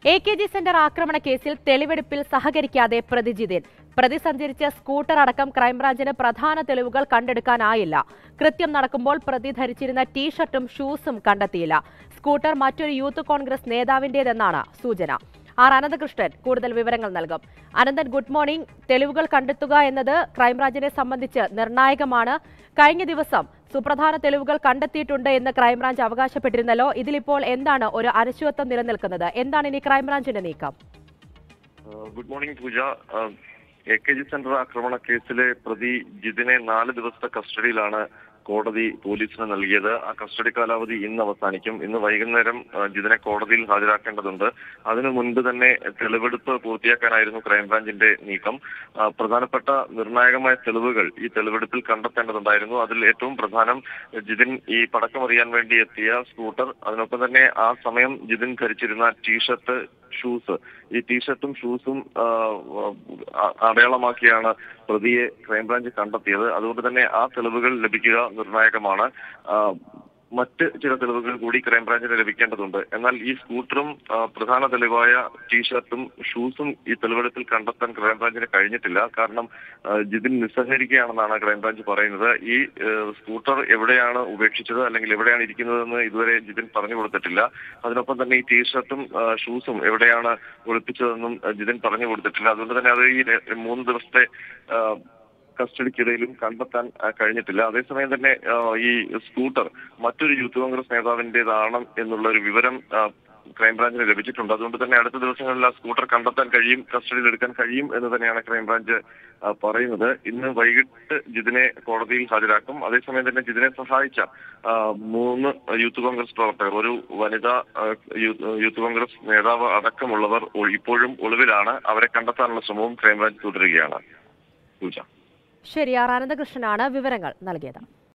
A K G Centre ആക്രമണ കേസിൽ തെളിവെടുപ്പിൽ സഹകരിക്കാതെ പ്രതി ജിതിൻ പ്രതി സഞ്ചരിച്ച സ്കൂട്ടർ അടക്കം ക്രൈംബ്രാഞ്ചിന് പ്രധാന തെളിവുകൾ കണ്ടെടുക്കാനായില്ല കൃത്യം നടക്കുമ്പോൾ പ്രതി ധരിച്ചിരുന്ന ടീഷർട്ടും ഷൂസും കണ്ടെത്തിയില്ല സ്കൂട്ടർ മറ്റൊരു യൂത്ത് കോൺഗ്രസ് നേതാവിന്റേതെന്നാണ് സൂചന ആർ അനന്തകൃഷ്ണൻ കൂടുതൽ വിവരങ്ങൾ നൽകും അനന്തൻ ഗുഡ് മോർണിംഗ് തെളിവുകൾ കണ്ടെത്തുക എന്നത് ക്രൈംബ്രാഞ്ചിനെ സംബന്ധിച്ച് നിർണായകമാണ് കഴിഞ്ഞ ദിവസം സുപ്രധാന തെളിവുകൾ കണ്ടെത്തിയിട്ടുണ്ട് എന്ന് ക്രൈംബ്രാഞ്ച് അവകാശപ്പെട്ടിരുന്നല്ലോ ഇതിലിപ്പോൾ എന്താണ് ഒരു അനിശ്ചിതത്വം നിലനിൽക്കുന്നത് എന്താണ് ഇനി ക്രൈംബ്രാഞ്ചിന്റെ നീക്കം ഏഹ് ഗുഡ് മോർണിംഗ് പൂജ ഏഹ് എ കെ ജി സെന്റർ ആക്രമണ കേസിലെ പ്രതി ജിതിനെ നാല് ദിവസത്തെ കസ്റ്റഡിയിലാണ് കോടതി പോലീസിന് നൽകിയത് ആ കസ്റ്റഡി കാലാവധി ഇന്ന് അവസാനിക്കും ഇന്ന് വൈകുന്നേരം ഏഹ് ജിതിനെ കോടതിയിൽ ഹാജരാക്കേണ്ടതുണ്ട് അതിനു മുൻപ് തന്നെ തെളിവെടുപ്പ് പൂർത്തിയാക്കാനായിരുന്നു ക്രൈംബ്രാഞ്ചിന്റെ നീക്കം ആ, പ്രധാനപ്പെട്ട നിർണായകമായ തെളിവുകൾ ഈ തെളിവെടുപ്പിൽ കണ്ടെത്തേണ്ടതുണ്ടായിരുന്നു അതിൽ ഏറ്റവും പ്രധാനം ജിതിൻ ഈ പടക്കം അറിയാൻ വേണ്ടി എത്തിയ സ്കൂട്ടർ അതിനൊപ്പം തന്നെ ആ സമയം ജിതിൻ ധരിച്ചിരുന്ന ടീഷർട്ട് ഷൂസ് ഈ ടീഷർട്ടും ഷൂസും ആ, ആ, അടയാളമാക്കിയാണ് പ്രതിയെ ക്രൈംബ്രാഞ്ച് കണ്ടെത്തിയത് അതുകൊണ്ട് തന്നെ ആ തെളിവുകൾ ലഭിക്കുക നിർണായകമാണ് ആ, മറ്റ് ചില തെളിവുകൾ കൂടി ക്രൈംബ്രാഞ്ചിന് ലഭിക്കേണ്ടതുണ്ട് എന്നാൽ ഈ സ്കൂട്ടറും ആ, പ്രധാന തെളിവായ ടീഷർട്ടും ഷൂസും ഈ തെളിവെടുപ്പിൽ കണ്ടെത്താൻ ക്രൈംബ്രാഞ്ചിന് കഴിഞ്ഞിട്ടില്ല കാരണം ആ, ജിതിൻ നിസ്സഹരിക്കുകയാണെന്നാണ് ക്രൈംബ്രാഞ്ച് പറയുന്നത് ഈ ആ, സ്കൂട്ടർ എവിടെയാണ് ഉപേക്ഷിച്ചത് അല്ലെങ്കിൽ എവിടെയാണ് ഇരിക്കുന്നതെന്ന് ഇതുവരെ ജിതിൻ പറഞ്ഞു കൊടുത്തിട്ടില്ല അതിനൊപ്പം തന്നെ ഈ ടീഷർട്ടും ആ, ഷൂസും എവിടെയാണ് ഒളിപ്പിച്ചതെന്നും ആ, ജിതിൻ പറഞ്ഞു കൊടുത്തിട്ടില്ല അതുകൊണ്ട് തന്നെ അത് ഈ രെ- മൂന്ന് ദിവസത്തെ ആ, കസ്റ്റഡിക്കിടയിലും കണ്ടെത്താൻ ആ, കഴിഞ്ഞിട്ടില്ല അതേസമയം തന്നെ ആ, ഈ സ്കൂട്ടർ മറ്റൊരു യൂത്ത് കോൺഗ്രസ് നേതാവിന്റേതാണ് എന്നുള്ള ഒരു വിവരം ആ, ക്രൈംബ്രാഞ്ചിന് ലഭിച്ചിട്ടുണ്ട് അതുകൊണ്ട് തന്നെ അടുത്ത ദിവസങ്ങളിൽ ആ സ്കൂട്ടർ കണ്ടെത്താൻ കഴിയും കസ്റ്റഡിയിൽ എടുക്കാൻ കഴിയും എന്ന് തന്നെയാണ് ക്രൈംബ്രാഞ്ച് ആ, പറയുന്നത് ഇന്ന് വൈകിട്ട് ജിതിനെ കോടതിയിൽ ഹാജരാക്കും അതേസമയം തന്നെ ജിതിനെ സഹായിച്ച ആ, മൂന്ന് യൂത്ത് കോൺഗ്രസ് പ്രവർത്തകർ ഒരു വനിതാ ആ, യൂത്ത് യൂത്ത് കോൺഗ്രസ് നേതാവ് അടക്കമുള്ളവർ ഒ- ഇപ്പോഴും ഒളിവിലാണ് അവരെ കണ്ടെത്താനുള്ള ശ്രമവും ക്രൈംബ്രാഞ്ച് തുടരുകയാണ് പൂജ ശരി ആർ അനന്തകൃഷ്ണനാണ് വിവരങ്ങൾ നൽകിയത്